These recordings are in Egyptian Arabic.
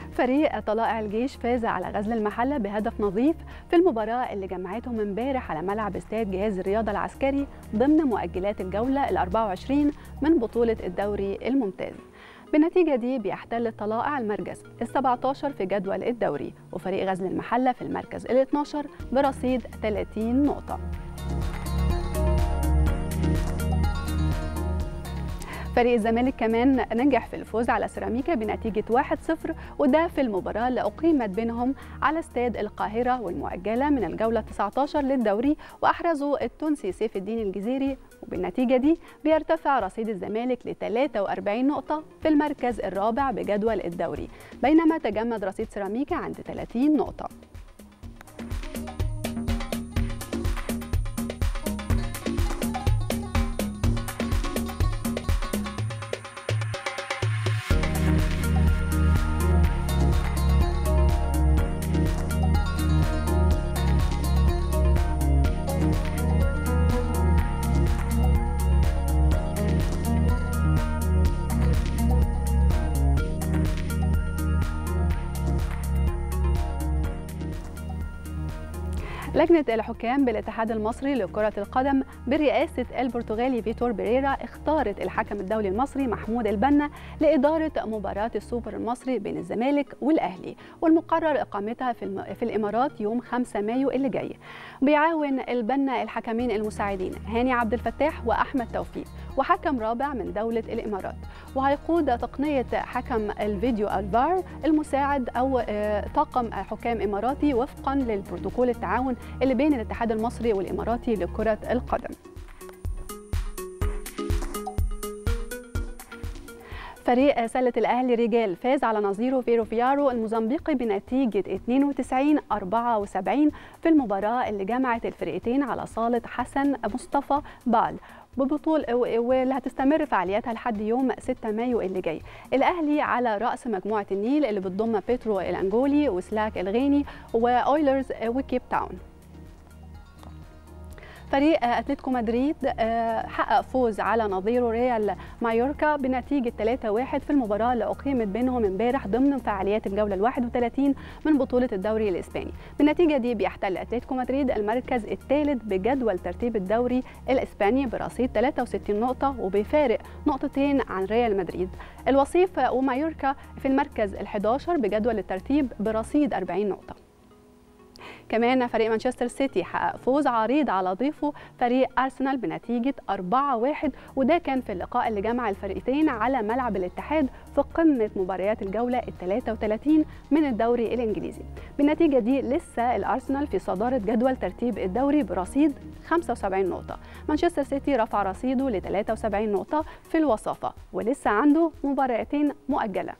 فريق طلائع الجيش فاز على غزل المحله بهدف نظيف في المباراه اللي جمعتهم امبارح على ملعب استاد جهاز الرياضه العسكري ضمن مؤجلات الجوله ال 24 من بطوله الدوري الممتاز. بالنتيجه دي بيحتل الطلائع المركز ال 17 في جدول الدوري وفريق غزل المحله في المركز ال 12 برصيد 30 نقطه. فريق الزمالك كمان نجح في الفوز على سيراميكا بنتيجة 1-0 وده في المباراة اللي أقيمت بينهم على استاد القاهرة والمؤجلة من الجولة 19 للدوري وأحرزوا التونسي سيف الدين الجزيري وبالنتيجة دي بيرتفع رصيد الزمالك ل 43 نقطة في المركز الرابع بجدول الدوري بينما تجمد رصيد سيراميكا عند 30 نقطة لجنة الحكام بالاتحاد المصري لكرة القدم برئاسة البرتغالي فيتور بيريرا اختارت الحكم الدولي المصري محمود البنا لإدارة مباراة السوبر المصري بين الزمالك والأهلي والمقرر إقامتها في, الم... في الإمارات يوم 5 مايو اللي جاي بيعاون البنا الحكمين المساعدين هاني عبد الفتاح وأحمد توفيق وحكم رابع من دولة الإمارات وهيقود تقنية حكم الفيديو الفار المساعد أو طاقم حكام إماراتي وفقا للبروتوكول التعاون اللي بين الاتحاد المصري والإماراتي لكرة القدم فريق سلة الأهلي رجال فاز على نظيره فيرو فيارو الموزمبيقي بنتيجة 92 74 في المباراة اللي جمعت الفرقتين على صالة حسن مصطفى بال ببطولة واللي هتستمر فعالياتها لحد يوم 6 مايو اللي جاي الأهلي على رأس مجموعة النيل اللي بتضم بيترو الأنجولي وسلاك الغيني وأويلرز وكيب تاون فريق اتلتيكو مدريد حقق فوز على نظيره ريال مايوركا بنتيجه 3-1 في المباراه اللي اقيمت بينهم امبارح ضمن فعاليات الجوله ال 31 من بطوله الدوري الاسباني بالنتيجه دي بيحتل اتلتيكو مدريد المركز الثالث بجدول ترتيب الدوري الاسباني برصيد 63 نقطه وبيفارق نقطتين عن ريال مدريد الوصيف ومايوركا في المركز ال11 بجدول الترتيب برصيد 40 نقطه كمان فريق مانشستر سيتي حقق فوز عريض على ضيفه فريق ارسنال بنتيجه 4-1 وده كان في اللقاء اللي جمع الفريقين على ملعب الاتحاد في قمه مباريات الجوله ال 33 من الدوري الانجليزي. بالنتيجه دي لسه الارسنال في صداره جدول ترتيب الدوري برصيد 75 نقطه. مانشستر سيتي رفع رصيده ل 73 نقطه في الوصافه ولسه عنده مباراتين مؤجله.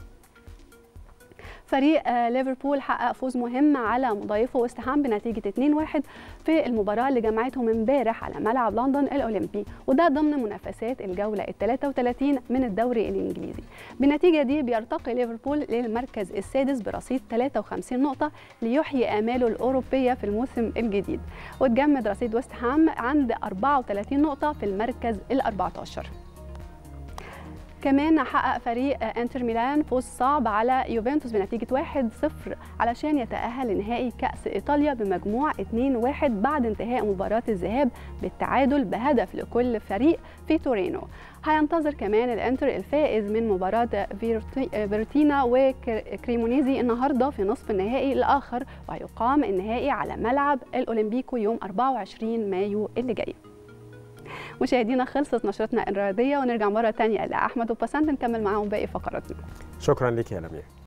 فريق ليفربول حقق فوز مهم على مضايفه ويست هام بنتيجه 2-1 في المباراه اللي جمعتهم امبارح على ملعب لندن الاولمبي وده ضمن منافسات الجوله ال 33 من الدوري الانجليزي بالنتيجه دي بيرتقي ليفربول للمركز السادس برصيد 53 نقطه ليحيي اماله الاوروبيه في الموسم الجديد وتجمد رصيد ويست هام عند 34 نقطه في المركز ال 14 كمان حقق فريق انتر ميلان فوز صعب على يوفنتوس بنتيجة 1-0 علشان يتأهل لنهائي كأس إيطاليا بمجموع 2-1 بعد انتهاء مباراة الذهاب بالتعادل بهدف لكل فريق في تورينو هينتظر كمان الانتر الفائز من مباراة فيرتينا وكريمونيزي النهارده في نصف النهائي الآخر وهيقام النهائي على ملعب الأولمبيكو يوم 24 مايو اللي جاي مشاهدينا خلصت نشرتنا الرياضيه ونرجع مره تانية لاحمد وبسنت نكمل معاهم باقي فقراتنا شكرا لك يا لمياء